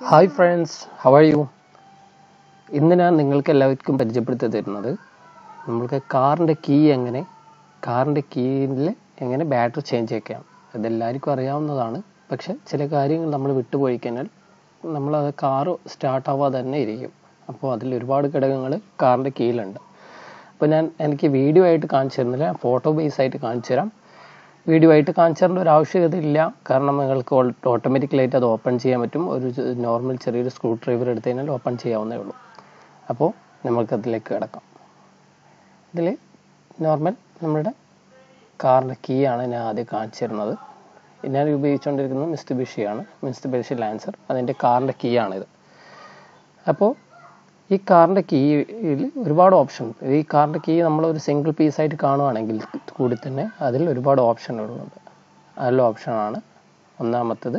hi friends how are you ഇന്ന് ഞാൻ നിങ്ങൾക്ക് എല്ലാവർക്കും പരിചയപ്പെടുത്തി തരുന്നത് നമ്മൾക്ക് കാറിൻ്റെ കീ എങ്ങനെ കാറിൻ്റെ കീയിൽ എങ്ങനെ ബാറ്ററി ചേഞ്ച് ചെയ്യാം അതെല്ലാവർക്കും അറിയാവുന്നതാണ് പക്ഷെ ചില കാര്യങ്ങൾ നമ്മൾ വിട്ടുപോയി കഴിഞ്ഞാൽ നമ്മളത് കാറ് സ്റ്റാർട്ട് ആവാതെ തന്നെ ഇരിക്കും അപ്പോൾ അതിൽ ഒരുപാട് ഘടകങ്ങൾ കാറിൻ്റെ കീയിലുണ്ട് അപ്പോൾ ഞാൻ എനിക്ക് വീഡിയോ ആയിട്ട് കാണിച്ചു തരുന്നില്ല ഫോട്ടോ ബേസ് ആയിട്ട് കാണിച്ചു തരാം വീഡിയോ ആയിട്ട് കാണിച്ചു തരേണ്ട ഒരു ആവശ്യകത ഇല്ല കാരണം നിങ്ങൾക്ക് ഓട്ടോമാറ്റിക്കലായിട്ട് അത് ഓപ്പൺ ചെയ്യാൻ പറ്റും ഒരു നോർമൽ ചെറിയൊരു സ്ക്രൂ ഡ്രൈവർ എടുത്തു കഴിഞ്ഞാൽ ഓപ്പൺ ചെയ്യാവുന്നേ ഉള്ളൂ അപ്പോൾ നമുക്ക് അതിലേക്ക് കിടക്കാം ഇതിൽ നോർമൽ നമ്മുടെ കാറിൻ്റെ കീ ആണ് ഞാൻ ആദ്യം കാണിച്ചു തരുന്നത് ഞാൻ ഉപയോഗിച്ചുകൊണ്ടിരിക്കുന്നത് മിസ്തുബിഷിയാണ് മിസ്തുബിഷി ലാൻസർ അതിൻ്റെ കാറിൻ്റെ കീ ആണിത് അപ്പോൾ ഈ കാറിൻ്റെ കീയിൽ ഒരുപാട് ഓപ്ഷൻ ഈ കാറിൻ്റെ കീ നമ്മൾ ഒരു സിംഗിൾ പീസായിട്ട് കാണുവാണെങ്കിൽ കൂടി തന്നെ അതിൽ ഒരുപാട് ഓപ്ഷനുകളുണ്ട് അതിൽ ഓപ്ഷനാണ് ഒന്നാമത്തത്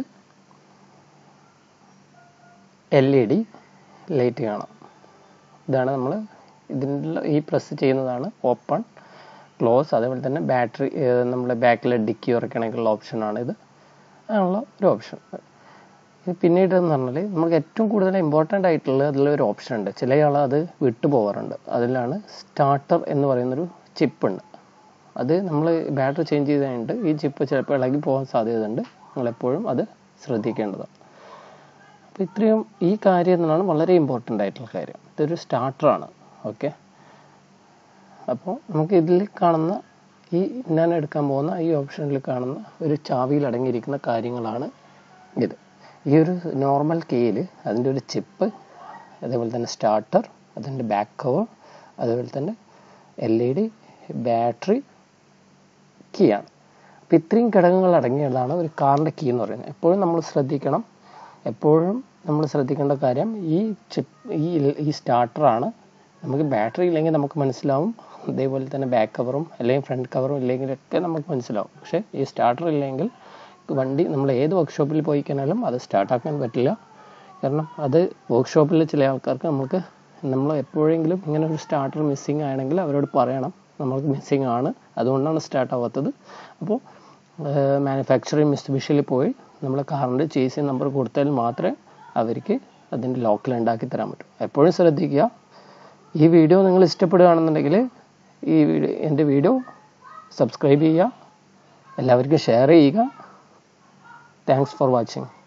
എൽ ഇ ഡി ലൈറ്റ് കാണാം ഇതാണ് നമ്മൾ ഇതിൻ്റെ ഈ പ്രസ് ചെയ്യുന്നതാണ് ഓപ്പൺ ക്ലോസ് അതേപോലെ തന്നെ ബാറ്ററി നമ്മൾ ബാക്കിലെ ഡിക്കി ഉറക്കണമെങ്കിലുള്ള ഓപ്ഷനാണ് ഇത് അങ്ങനെയുള്ള ഒരു ഓപ്ഷൻ പിന്നീട് എന്ന് പറഞ്ഞാൽ നമുക്ക് ഏറ്റവും കൂടുതൽ ഇമ്പോർട്ടൻ്റ് ആയിട്ടുള്ള അതിലൊരു ഓപ്ഷൻ ഉണ്ട് ചില ആൾ അത് വിട്ടു പോകാറുണ്ട് അതിലാണ് സ്റ്റാർട്ടർ എന്ന് പറയുന്നൊരു ചിപ്പ് ഉണ്ട് അത് നമ്മൾ ബാറ്ററി ചേഞ്ച് ചെയ്ത് കഴിഞ്ഞിട്ട് ഈ ചിപ്പ് ചിലപ്പോൾ ഇളകി പോകാൻ സാധ്യതയുണ്ട് നിങ്ങളെപ്പോഴും അത് ശ്രദ്ധിക്കേണ്ടതാണ് അപ്പോൾ ഇത്രയും ഈ കാര്യം എന്നാണ് വളരെ ഇമ്പോർട്ടൻ്റ് ആയിട്ടുള്ള കാര്യം ഇതൊരു സ്റ്റാർട്ടറാണ് ഓക്കെ അപ്പോൾ നമുക്ക് ഇതിൽ കാണുന്ന ഈ ഞാൻ എടുക്കാൻ പോകുന്ന ഈ ഓപ്ഷനിൽ കാണുന്ന ഒരു ചാവിയിൽ അടങ്ങിയിരിക്കുന്ന കാര്യങ്ങളാണ് ഇത് ഈ ഒരു നോർമൽ കീയിൽ അതിൻ്റെ ഒരു ചിപ്പ് അതേപോലെ തന്നെ സ്റ്റാർട്ടർ അതിൻ്റെ ബാക്ക് കവർ അതുപോലെ തന്നെ L E D battery key ആണ് അപ്പോൾ ഇത്രയും ഘടകങ്ങൾ അടങ്ങിയതാണ് ഒരു കാറിൻ്റെ കീ എന്ന് പറയുന്നത് എപ്പോഴും നമ്മൾ ശ്രദ്ധിക്കണം എപ്പോഴും നമ്മൾ ശ്രദ്ധിക്കേണ്ട കാര്യം ഈ ചിപ്പ് ഈ ഈ സ്റ്റാർട്ടറാണ് നമുക്ക് ബാറ്ററി ഇല്ലെങ്കിൽ നമുക്ക് മനസ്സിലാവും അതേപോലെ തന്നെ ബാക്ക് കവറും അല്ലെങ്കിൽ ഫ്രണ്ട് കവറും ഇല്ലെങ്കിലൊക്കെ നമുക്ക് മനസ്സിലാവും പക്ഷേ ഈ സ്റ്റാർട്ടർ ഇല്ലെങ്കിൽ വണ്ടി നമ്മൾ ഏത് വർക്ക്ഷോപ്പിൽ പോയി കഴിഞ്ഞാലും അത് സ്റ്റാർട്ടാക്കാൻ പറ്റില്ല കാരണം അത് വർക്ക്ഷോപ്പിൽ ചില ആൾക്കാർക്ക് നമുക്ക് നമ്മൾ എപ്പോഴെങ്കിലും ഇങ്ങനെ ഒരു സ്റ്റാർട്ടർ മിസ്സിങ് ആണെങ്കിൽ അവരോട് പറയണം നമ്മൾക്ക് മിസ്സിങ് ആണ് അതുകൊണ്ടാണ് സ്റ്റാർട്ട് ആവാത്തത് അപ്പോൾ മാനുഫാക്ചറിങ് മിസ്ബിഷിൽ പോയി നമ്മൾ കാറിൻ്റെ ചേസി നമ്പർ കൊടുത്താൽ മാത്രമേ അവർക്ക് അതിൻ്റെ ലോക്കൽ ഉണ്ടാക്കി തരാൻ പറ്റൂ എപ്പോഴും ശ്രദ്ധിക്കുക ഈ വീഡിയോ നിങ്ങൾ ഇഷ്ടപ്പെടുകയാണെന്നുണ്ടെങ്കിൽ ഈ വീഡിയോ എൻ്റെ വീഡിയോ സബ്സ്ക്രൈബ് ചെയ്യുക എല്ലാവർക്കും ഷെയർ ചെയ്യുക താങ്ക്സ് ഫോർ വാച്ചിങ്